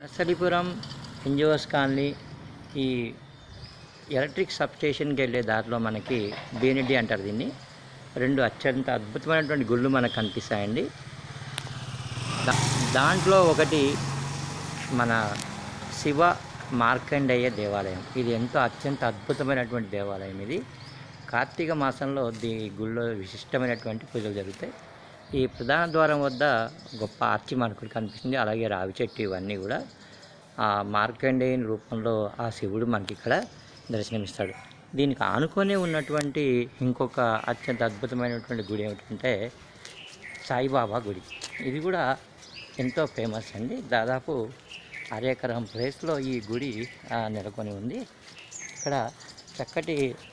నర్సరీపురం NGOs colony ఈ electric sub స్టేషన్కి వెళ్ళే దారిలో మనకి బేనిడ్డి అంటారు దీన్ని రెండు అత్యంత అద్భుతమైనటువంటి గుళ్ళు మనకు కనిపిస్తాయండి దా- దాంట్లో ఒకటి మన శివ మార్కండేయ దేవాలయం ఇది ఎంతో అత్యంత అద్భుతమైనటువంటి దేవాలయం ఇది కార్తీక మాసంలో దీ గుళ్ళో విశిష్టమైనటువంటి పూజలు జరుగుతాయి ఈ ప్రధాన ద్వారం వద్ద గొప్ప ఆర్చి మనకు కనిపిస్తుంది అలాగే రావి చెట్టు ఇవన్నీ కూడా ఆ మార్కండేయుని రూపంలో ఆ శివుడు మనకి ఇక్కడ దర్శనమిస్తాడు దీనికి ఆనుకొనే ఉన్నటువంటి ఇంకొక అత్యంత అద్భుతమైనటువంటి గుడి ఏమిటంటే సాయిబాబా గుడి ఇది కూడా ఎంతో ఫేమస్ అండి దాదాపు అరెకరం ప్లేస్లో ఈ గుడి ఆ, నెలకొని ఉంది ఇక్కడ చక్కటి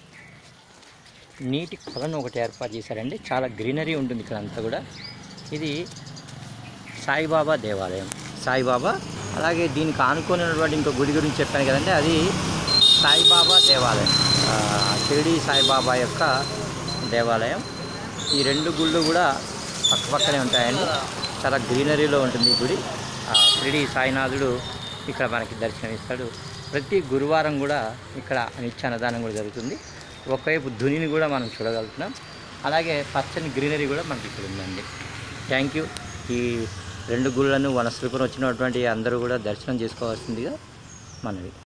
నీటి కొలను ఒకటి ఏర్పాటు చేశారండి చాలా గ్రీనరీ ఉంటుంది ఇక్కడ అంతా కూడా ఇది సాయిబాబా దేవాలయం సాయిబాబా అలాగే దీనికి ఆనుకొని ఉన్నటువంటి ఇంకో గుడి గురించి చెప్పాను కదండి అది సాయిబాబా దేవాలయం ఆ, షిరిడి సాయిబాబా యొక్క దేవాలయం ఈ రెండు గుళ్ళు కూడా పక్కపక్కనే ఉంటాయండి చాలా గ్రీనరీలో ఉంటుంది ఈ గుడి ఆ, షిరిడి సాయినాథుడు ఇక్కడ మనకి దర్శనమిస్తాడు ప్రతి గురువారం కూడా ఇక్కడ నిత్య అన్నదానం కూడా జరుగుతుంది ఒకవైపు ధునిని కూడా మనం చూడగలుగుతున్నాం అలాగే పచ్చని గ్రీనరీ కూడా మనకి ఇక్కడ ఉందండి థ్యాంక్ యూ ఈ రెండు గుళ్ళను వనస్థలిపురం వచ్చినటువంటి అందరూ కూడా దర్శనం చేసుకోవాల్సిందిగా మనవి